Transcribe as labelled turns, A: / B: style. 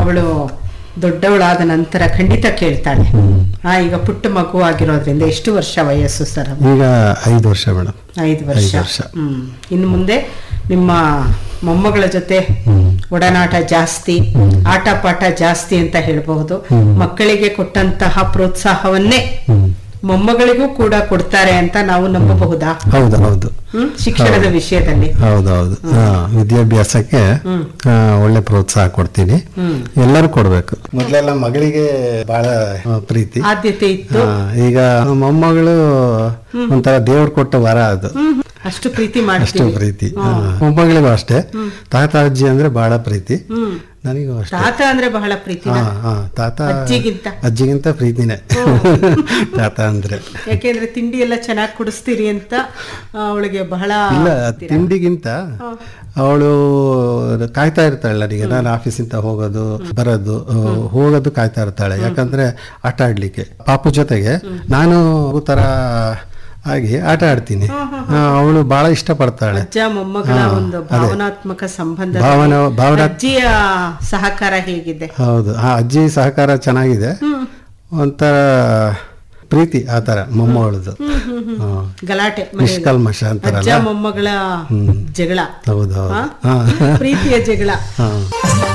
A: ಅವಳು ದೊಡ್ಡವಳಾದ ನಂತರ ಖಂಡಿತ ಕೇಳ್ತಾಳೆ ಆ ಈಗ ಪುಟ್ಟ ಮಗು ಆಗಿರೋದ್ರಿಂದ ಎಷ್ಟು ವರ್ಷ ವಯಸ್ಸು ಸರ್
B: ಈಗ ಐದು ವರ್ಷ ಮೇಡಮ್
A: ಐದು ವರ್ಷ
B: ಐದು ವರ್ಷ.
A: ಹ್ಮ್ ಇನ್ನು ಮುಂದೆ ನಿಮ್ಮ ಮೊಮ್ಮಗಳ ಜೊತೆ ಒಡನಾಟ ಜಾಸ್ತಿ ಆಟ ಪಾಠ ಜಾಸ್ತಿ ಅಂತ ಹೇಳಬಹುದು ಮಕ್ಕಳಿಗೆ ಕೊಟ್ಟಂತಹ ಪ್ರೋತ್ಸಾಹವನ್ನೇ ಮೊಮ್ಮಗಳಿಗೂ ಕೂಡ ಕೊಡ್ತಾರೆ ಅಂತ ನಾವು ನಂಬಬಹುದಾ
B: ಹೌದು ಹೌದು
A: ಹ್ಮ್ ಶಿಕ್ಷಣದ ವಿಷಯದಲ್ಲಿ
B: ಹೌದು ಹೌದು ಹಾ, ವಿದ್ಯಾಭ್ಯಾಸಕ್ಕೆ ಆ, ಒಳ್ಳೆ ಪ್ರೋತ್ಸಾಹ ಕೊಡ್ತೀನಿ ಎಲ್ಲರೂ ಕೊಡ್ಬೇಕು ಮೊದಲೆಲ್ಲ ಮಗಳಿಗೆ ಬಹಳ ಆ, ಪ್ರೀತಿ
A: ಆದ್ಯತೆ ಇತ್ತು
B: ಆ, ಈಗ ಮೊಮ್ಮಗಳು ಒಂಥರ ದೇವ್ರು ಕೊಟ್ಟ ವರ ಅದು
A: ಹ್ಮ್. ಅಷ್ಟು ಪ್ರೀತಿ
B: ಅಷ್ಟು
A: ಮಾಡ್ತೀವಿ
B: ಪ್ರೀತಿ ಆ, ಮೊಮ್ಮಗಳಿಗೂ ಅಷ್ಟೇ ತಾತ ಅಜ್ಜಿ ಅಂದ್ರೆ ಬಹಳ ಪ್ರೀತಿ
A: ಹ್ಮ್
B: ನನಗೂ ಅಷ್ಟೇ
A: ತಾತ ಅಂದ್ರೆ ಬಹಳ ಪ್ರೀತಿ
B: ಹಾ ಹಾ ತಾತ
A: ಅಜ್ಜಿಗಿಂತ?
B: ಅಜ್ಜಿಗಿಂತ ಪ್ರೀತಿನೇ ತಾತ ಅಂದ್ರೆ
A: ಯಾಕೆಂದ್ರೆ ತಿಂಡಿ ಎಲ್ಲ ಚೆನ್ನಾಗಿ ಕುಡಿಸ್ತೀರಿ ಅಂತ ಅವಳಿಗೆ ಬಹಳ
B: ಇಲ್ಲ ತಿಂಡಿಗಿಂತ ಅವಳು ಕಾಯ್ತಾ ಇರ್ತಾಳೆ ನನಗೆ ನಾನು ಆಫೀಸಿಂದ ಹೋಗೋದು ಬರೋದು ಆ, ಹೋಗೋದು ಕಾಯ್ತಾ ಇರ್ತಾಳೆ ಯಾಕಂದ್ರೆ ಆಟ ಆಡ್ಲಿಕ್ಕೆ ಪಾಪು ಜೊತೆಗೆ ನಾನು ಮಗು ತರ ಆಗಿ ಆಟ ಆಡ್ತೀನಿ ಅವಳು ಬಹಳ ಇಷ್ಟಪಡ್ತಾಳೆ
A: ಅಜ್ಜ ಮೊಮ್ಮಗಳ ಒಂದು ಭಾವನಾತ್ಮಕ ಸಂಬಂಧ
B: ಭಾವನ ಭಾವನಾ
A: ಅಜ್ಜಿಯ ಸಹಕಾರ ಹೇಗಿದೆ
B: ಹೌದು ಆ ಅಜ್ಜಿ ಸಹಕಾರ ಚೆನ್ನಾಗಿದೆ ಒಂಥರ ಪ್ರೀತಿ ಆ ಥರ ಮೊಮ್ಮಗಳದು ಹಾ.
A: ಗಲಾಟೆ ಮನೆಯಲ್ಲಿ.
B: ನಿಷ್ಕಲ್ಮಶ
A: ಅಜ್ಜ
B: ಅಂತಾರಲ್ಲ
A: ಮೊಮ್ಮಗಳ ಜಗಳ
B: ಹೌದು ಹೌದು
A: ಹಾ?
B: ಹಾ
A: ಪ್ರೀತಿಯ ಜಗಳ
B: ಹಾ